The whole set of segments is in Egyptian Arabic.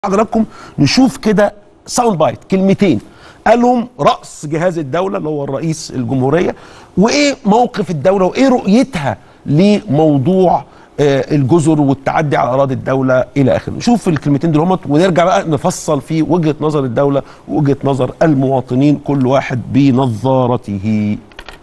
حضراتكم نشوف كده ساوند بايت كلمتين قالهم رأس جهاز الدولة اللي هو الرئيس الجمهورية وإيه موقف الدولة وإيه رؤيتها لموضوع آه، الجزر والتعدي على أراضي الدولة إلى آخره نشوف الكلمتين دول همت ونرجع بقى نفصل في وجهة نظر الدولة ووجهة نظر المواطنين كل واحد بنظارته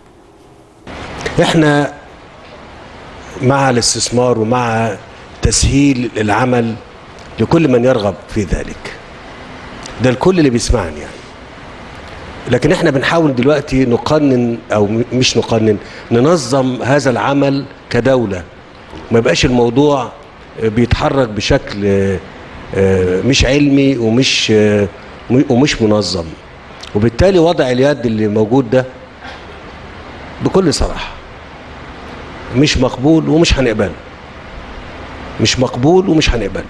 احنا مع الاستثمار ومع تسهيل العمل لكل من يرغب في ذلك ده الكل اللي بيسمعني يعني لكن احنا بنحاول دلوقتي نقنن او م- مش نقنن ننظم هذا العمل كدولة ما يبقاش الموضوع بيتحرك بشكل آه، آه، مش علمي ومش آه، م- ومش منظم وبالتالي وضع اليد اللي موجود ده بكل صراحه مش مقبول ومش هنقبله مش مقبول ومش هنقبله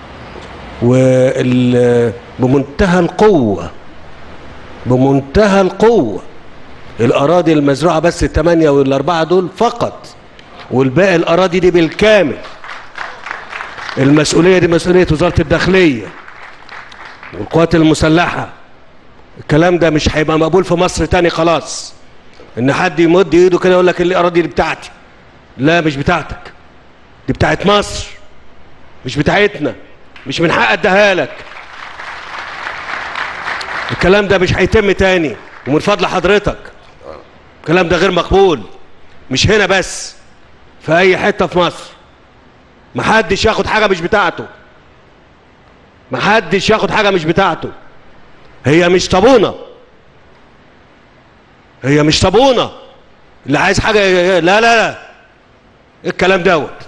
وال بمنتهى القوة بمنتهى القوة الأراضي المزروعة بس الثمانية والأربعة دول فقط والباقي الأراضي دي بالكامل المسؤولية دي مسؤولية وزارة الداخلية والقوات المسلحة الكلام ده مش هيبقى مقبول في مصر تاني خلاص ان حد يمد ايده كده يقول لك الاراضي دي بتاعتي لا مش بتاعتك دي بتاعت مصر مش بتاعتنا مش من حق اديها لك الكلام ده مش هيتم تاني ومن فضل حضرتك الكلام ده غير مقبول مش هنا بس في اي حته في مصر محدش ياخد حاجه مش بتاعته محدش ياخد حاجه مش بتاعته هي مش طابونه هي مش طابونه اللي عايز حاجه لا لا لا إيه الكلام دوت